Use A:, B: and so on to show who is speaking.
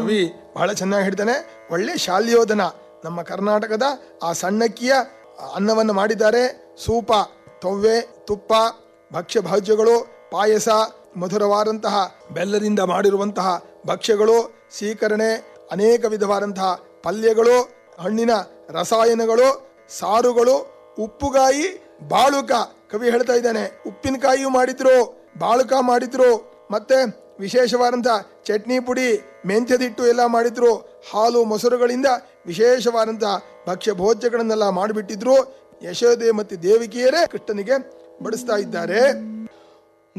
A: ಕವಿ ಬಹಳ ಚೆನ್ನಾಗಿ ಹೇಳ್ತಾನೆ ಒಳ್ಳೆ ಶಾಲ್ಯೋದನ ನಮ್ಮ ಕರ್ನಾಟಕದ ಆ ಸಣ್ಣಕ್ಕಿಯ ಅನ್ನವನ್ನು ಮಾಡಿದ್ದಾರೆ ಸೂಪ ತೊವ್ವೆ ತುಪ್ಪ ಭಕ್ಷ್ಯ ಭಾಜ್ಯಗಳು ಪಾಯಸ ಮಧುರವಾದಂತಹ ಬೆಲ್ಲದಿಂದ ಮಾಡಿರುವಂತಹ ಭಕ್ಷ್ಯಗಳು ಸೀಕರಣೆ ಅನೇಕ ವಿಧವಾದಂತಹ ಪಲ್ಯಗಳು ಹಣ್ಣಿನ ರಸಾಯನಗಳು ಸಾರುಗಳು ಉಪ್ಪುಗಾಯಿ ಬಾಳುಕ ಕವಿ ಹೇಳ್ತಾ ಇದ್ದಾನೆ ಉಪ್ಪಿನಕಾಯಿಯು ಮಾಡಿದ್ರು ಬಾಳುಕ ಮಾಡಿದ್ರು ಮತ್ತೆ ವಿಶೇಷವಾದಂತಹ ಚಟ್ನಿ ಪುಡಿ ಮೆಂತ್ಯದಿಟ್ಟು ಎಲ್ಲ ಮಾಡಿದ್ರು ಹಾಲು ಮೊಸರುಗಳಿಂದ ವಿಶೇಷವಾದಂತಹ ಭಕ್ಷ್ಯ ಭೋಜ್ಯಗಳನ್ನೆಲ್ಲ ಮಾಡಿಬಿಟ್ಟಿದ್ರು ಯಶೋದೆ ಮತ್ತು ದೇವಿಕೆಯರೇ ಕೃಷ್ಣನಿಗೆ ಬಡಿಸ್ತಾ ಇದ್ದಾರೆ